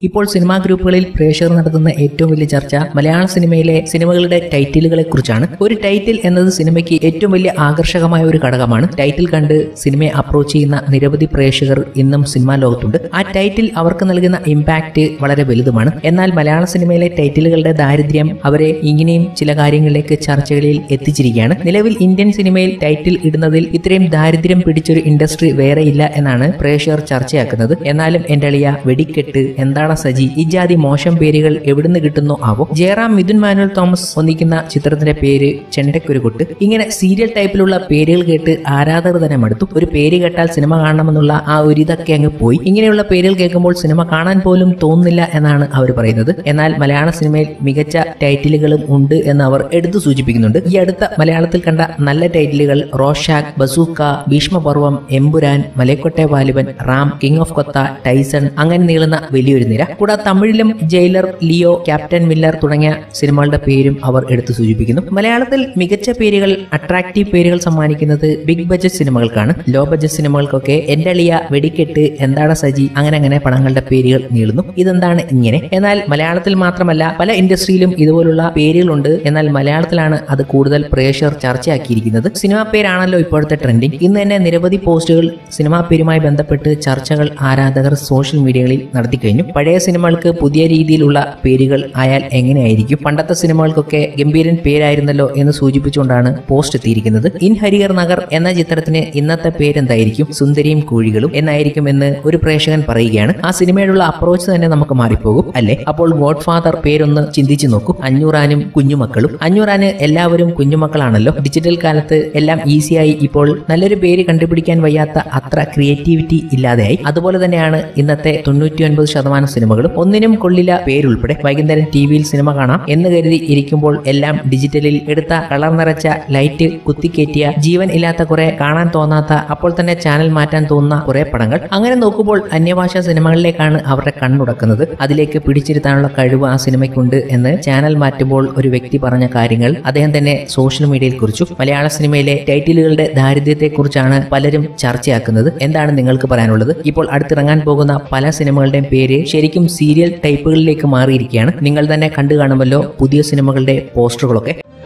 ഇപ്പോൾ സിനിമാ ഗ്രൂപ്പുകളിൽ പ്രേക്ഷകർ നടത്തുന്ന ഏറ്റവും വലിയ ചർച്ച മലയാള സിനിമയിലെ സിനിമകളുടെ ടൈറ്റിലുകളെ കുറിച്ചാണ് ഒരു ടൈറ്റിൽ എന്നത് സിനിമയ്ക്ക് ഏറ്റവും വലിയ ആകർഷകമായ ഒരു ഘടകമാണ് ടൈറ്റിൽ കണ്ട് സിനിമയെ അപ്രോച്ച് ചെയ്യുന്ന നിരവധി പ്രേക്ഷകർ ഇന്നും സിനിമാ ലോകത്തുണ്ട് ആ ടൈറ്റിൽ അവർക്ക് നൽകുന്ന ഇമ്പാക്റ്റ് വളരെ വലുതുമാണ് എന്നാൽ മലയാള സിനിമയിലെ ടൈറ്റിലുകളുടെ ദാരിദ്ര്യം അവരെ ഇങ്ങനെയും ചില കാര്യങ്ങളിലേക്ക് ചർച്ചകളിൽ എത്തിച്ചിരിക്കുകയാണ് നിലവിൽ ഇന്ത്യൻ സിനിമയിൽ ടൈറ്റിൽ ഇടുന്നതിൽ ഇത്രയും ദാരിദ്ര്യം പിടിച്ചൊരു ഇൻഡസ്ട്രി വേറെയില്ല എന്നാണ് പ്രേക്ഷകർ ചർച്ചയാക്കുന്നത് എന്നാലും എന്റെ അളിയ വെടിക്കെട്ട് എന്താണ് സജി ഇജാതി മോശം പേരുകൾ എവിടുന്ന് കിട്ടുന്നു ആവോ ജയറാം മിഥുൻ മാനുവൽ തോമസ് ഒന്നിക്കുന്ന ചിത്രത്തിന്റെ പേര് ചെണ്ടയ്ക്കൊരു കൊട്ട് ഇങ്ങനെ സീരിയൽ ടൈപ്പിലുള്ള പേരുകൾ കേട്ട് ആരാധകർ തന്നെ മടുത്തു ഒരു പേര് കേട്ടാൽ സിനിമ കാണണമെന്നുള്ള ആ ഒരു ഇതൊക്കെ അങ്ങ് പോയി ഇങ്ങനെയുള്ള പേരുകൾ കേൾക്കുമ്പോൾ സിനിമ കാണാൻ പോലും തോന്നുന്നില്ല എന്നാണ് അവർ പറയുന്നത് എന്നാൽ മലയാള സിനിമയിൽ മികച്ച ടൈറ്റിലുകളും ഉണ്ട് എന്ന് അവർ എടുത്തു സൂചിപ്പിക്കുന്നുണ്ട് ഈ അടുത്ത മലയാളത്തിൽ കണ്ട നല്ല ടൈറ്റിലുകൾ റോഷാക് ബസൂക്ക ഭീഷ്മപർവം എമ്പുരാൻ മലയക്കൊട്ടെ വാലിബൻ റാം കിങ് ഓഫ് കൊത്ത ടൈസൺ അങ്ങനെ നീളുന്ന വലിയൊരു നിര കൂടാതെ തമിഴിലും ജയിലർ ലിയോ ക്യാപ്റ്റൻ മില്ലർ തുടങ്ങിയ സിനിമകളുടെ പേരും അവർ എടുത്തു സൂചിപ്പിക്കുന്നു മലയാളത്തിൽ മികച്ച പേരുകൾ അട്രാക്റ്റീവ് പേരുകൾ സമ്മാനിക്കുന്നത് ബിഗ് ബഡ്ജറ്റ് സിനിമകൾക്കാണ് ലോ ബഡ്ജറ്റ് സിനിമകൾക്കൊക്കെ എന്റെ അളിയ വെടിക്കെട്ട് എന്താണ് സജി അങ്ങനെ അങ്ങനെ പടങ്ങളുടെ പേരുകൾ നീളുന്നു ഇതെന്താണ് ഇങ്ങനെ എന്നാൽ മലയാളത്തിൽ മാത്രമല്ല പല ഇൻഡസ്ട്രിയിലും ഇതുപോലുള്ള പേരുകളുണ്ട് എന്നാൽ മലയാളത്തിലാണ് അത് കൂടുതൽ പ്രേക്ഷകർ ചർച്ചയാക്കിയിരിക്കുന്നത് സിനിമാ പേരാണല്ലോ ഇപ്പോഴത്തെ ട്രെൻഡിങ് ഇന്ന് തന്നെ നിരവധി പോസ്റ്റുകൾ സിനിമാ പേരുമായി ബന്ധപ്പെട്ട് ചർച്ചകൾ ആരാധകർ സോഷ്യൽ മീഡിയകളിൽ നടത്തിക്കഴിഞ്ഞു പഴയ സിനിമകൾക്ക് പുതിയ രീതിയിലുള്ള പേരുകൾ ആയാൽ എങ്ങനെയായിരിക്കും പണ്ടത്തെ സിനിമകൾക്കൊക്കെ ഗംഭീരൻ പേരായിരുന്നല്ലോ എന്ന് സൂചിപ്പിച്ചുകൊണ്ടാണ് പോസ്റ്റ് എത്തിയിരിക്കുന്നത് ഇൻ ഹരിഹർ നഗർ എന്ന ചിത്രത്തിന് ഇന്നത്തെ പേരെന്തായിരിക്കും സുന്ദരിയും കോഴികളും എന്നായിരിക്കും എന്ന് ഒരു പ്രേക്ഷകൻ പറയുകയാണ് ആ സിനിമയോടുള്ള അപ്രോച്ച് തന്നെ നമുക്ക് മാറിപ്പോകും അല്ലെ അപ്പോൾ ഗോഡ് ഫാദർ പേരൊന്ന് ചിന്തിച്ചു നോക്കൂ അഞ്ഞൂറാനും കുഞ്ഞുമക്കളും അഞ്ഞൂറാന് എല്ലാവരും കുഞ്ഞുമക്കളാണല്ലോ ഡിജിറ്റൽ കാലത്ത് എല്ലാം ഈസിയായി ഇപ്പോൾ നല്ലൊരു പേര് കണ്ടുപിടിക്കാൻ വയ്യാത്ത അത്ര ക്രിയേറ്റിവിറ്റി ഇല്ലാതെയായി അതുപോലെ തന്നെയാണ് ഇന്നത്തെ തൊണ്ണൂറ്റി ഒൻപത് ശതമാനം സിനിമകളും ഒന്നിനും കൊള്ളില്ല പേരുൾപ്പെടെ വൈകുന്നേരം ടി വിയിൽ സിനിമ കാണാം എന്ന് കരുതി ഇരിക്കുമ്പോൾ എല്ലാം ഡിജിറ്റലിൽ എടുത്ത കളർ നിറച്ച ലൈറ്റ് കുത്തിക്കേറ്റിയ ജീവൻ ഇല്ലാത്ത കുറെ കാണാൻ തോന്നാത്ത അപ്പോൾ തന്നെ ചാനൽ മാറ്റാൻ തോന്നുന്ന കുറെ പടങ്ങൾ അങ്ങനെ നോക്കുമ്പോൾ അന്യഭാഷാ സിനിമകളിലേക്കാണ് അവരുടെ കണ്ണുടക്കുന്നത് അതിലേക്ക് പിടിച്ചിരുത്താനുള്ള കഴിവ് ആ സിനിമയ്ക്കുണ്ട് എന്ന് ചാനൽ മാറ്റുമ്പോൾ ഒരു വ്യക്തി പറഞ്ഞ കാര്യങ്ങൾ അദ്ദേഹം തന്നെ സോഷ്യൽ മീഡിയയിൽ കുറിച്ചു മലയാള സിനിമയിലെ ടൈറ്റിലുകളുടെ ദാരിദ്ര്യത്തെക്കുറിച്ചാണ് പലരും ചർച്ചയാക്കുന്നത് എന്താണ് നിങ്ങൾക്ക് പറയാനുള്ളത് ഇപ്പോൾ അടുത്തിറങ്ങാൻ പോകുന്ന പല സിനിമകളുടെയും പേര് ശരിക്കും സീരിയൽ ടൈപ്പുകളിലേക്ക് മാറിയിരിക്കുകയാണ് നിങ്ങൾ തന്നെ കണ്ടു കാണുമല്ലോ പുതിയ സിനിമകളുടെ പോസ്റ്ററുകളൊക്കെ